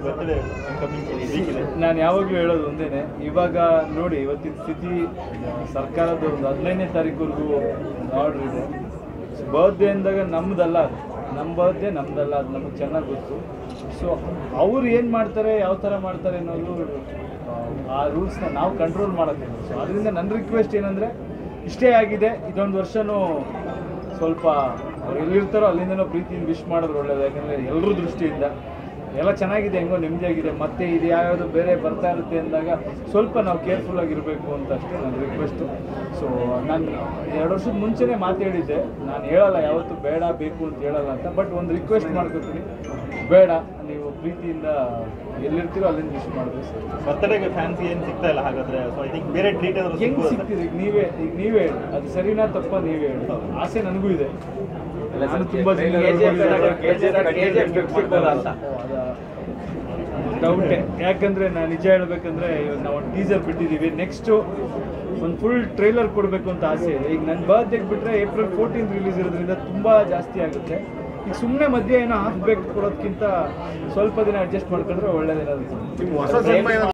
Birthday coming weak ಇದೆ ನಾನು ಯಾವಾಗಲೂ ಹೇಳೋದು ಒಂದೇನೆ ಇವಾಗ ನೋಡಿ ಇವತ್ತಿನ ಸ್ಥಿತಿ ಸರ್ಕಾರದ ಒಂದು ಹದಿನೈದನೇ ತಾರೀಕುವರೆಗೂ ಆರ್ಡ್ರ್ ಇದೆ ಬರ್ತ್ಡೇ ಅಂದಾಗ ನಮ್ಮದಲ್ಲ ಅದು ನಮ್ಮ ಬರ್ತ್ಡೇ ನಮ್ಮದಲ್ಲ ಅದು ನಮಗೆ ಚೆನ್ನಾಗಿ ಗೊತ್ತು ಸೊ ಅವ್ರು ಏನು ಮಾಡ್ತಾರೆ ಯಾವ ಥರ ಮಾಡ್ತಾರೆ ಅನ್ನೋದು ಆ, ಆ ರೂಲ್ಸ್ನ ನಾವು ಕಂಟ್ರೋಲ್ ಮಾಡೋಕ್ಕೆ ಸೊ ಅದರಿಂದ ನನ್ನ ರಿಕ್ವೆಸ್ಟ್ ಏನಂದರೆ ಇಷ್ಟೇ ಆಗಿದೆ ಇದೊಂದು ವರ್ಷನೂ ಸ್ವಲ್ಪ ಅವ್ರು ಎಲ್ಲಿರ್ತಾರೋ ಅಲ್ಲಿಂದನೋ ಪ್ರೀತಿಯಿಂದ ವಿಶ್ ಮಾಡೋದು ಒಳ್ಳೇದು ಯಾಕಂದರೆ ಎಲ್ಲರ ದೃಷ್ಟಿಯಿಂದ ಎಲ್ಲ ಚೆನ್ನಾಗಿದೆ ಹೆಂಗೋ ನೆಮ್ಮದಿಯಾಗಿದೆ ಮತ್ತೆ ಇದು ಯಾವ್ಯಾವುದು ಬೇರೆ ಬರ್ತಾ ಇರುತ್ತೆ ಅಂದಾಗ ಸ್ವಲ್ಪ ನಾವು ಕೇರ್ಫುಲ್ ಆಗಿರಬೇಕು ಅಂತ ಅಷ್ಟೇ ನನ್ನ ರಿಕ್ವೆಸ್ಟು ಸೊ ನಾನು ಎರಡು ವರ್ಷದ ಮುಂಚೆನೇ ಮಾತು ಹೇಳಿದ್ದೆ ನಾನು ಹೇಳಲ್ಲ ಯಾವತ್ತು ಬೇಡ ಬೇಕು ಅಂತ ಹೇಳಲ್ಲ ಅಂತ ಬಟ್ ಒಂದು ರಿಕ್ವೆಸ್ಟ್ ಮಾಡ್ಕೊತೀನಿ ಬೇಡ ನೀವು ಪ್ರೀತಿಯಿಂದ ಎಲ್ಲಿರ್ತೀರೋ ಅಲ್ಲಿಂದ ವಿಶ್ ಮಾಡಬೇಕು ಸರ್ ಬರ್ತ್ಡೇಗೆ ಫ್ಯಾನ್ಸ್ ಏನು ಸಿಗ್ತಾ ಇಲ್ಲ ಹಾಗಾದ್ರೆ ಸೊ ಐ ಥಿಂಕ್ ಬೇರೆ ಟ್ರೀಟ್ ಏನಾದ್ರು ಹೆಂಗ್ ಸಿಗ್ಬೋದಾ? ಸಿಗ್ತೀರಿ ಈಗ ನೀವೇ ಈಗ ನೀವೇ ಹೇಳಿ ಅದು ಸರಿನಾ ತಪ್ಪ ನೀವೇ ಹೇಳಿ ಆಸೆ ನನಗೂ ಇದೆ ನಾನು ತುಂಬಾ ಡೌಟೆ ಯಾಕಂದ್ರೆ ನಾನು ನಿಜ ಹೇಳ್ಬೇಕಂದ್ರೆ ಇವಾಗ ನಾವು ಒಂದು ಟೀಸರ್ ಬಿಟ್ಟಿದ್ದೀವಿ ನೆಕ್ಸ್ಟು ಒಂದು ಫುಲ್ ಟ್ರೈಲರ್ ಕೊಡಬೇಕು ಅಂತ ಆಸೆ ಇದೆ ಈಗ ನನ್ನ ಬರ್ತ್ಡೇಗೆ ಬಿಟ್ಟರೆ ಏಪ್ರಿಲ್ ಫೋರ್ಟೀನ್ ರಿಲೀಸ್ ಇರೋದ್ರಿಂದ ತುಂಬ ಜಾಸ್ತಿ ಆಗುತ್ತೆ ಈಗ ಸುಮ್ಮನೆ ಮಧ್ಯೆ ಏನೋ ಹಾಫ್ ಬೇಕ್ ಕೊಡೋದಕ್ಕಿಂತ ಸ್ವಲ್ಪ ದಿನ ಅಡ್ಜಸ್ಟ್ ಮಾಡ್ಕೊಂಡ್ರೆ ಒಳ್ಳೇದಿರೋದು ಹೊಸ ಸಿನಿಮಾ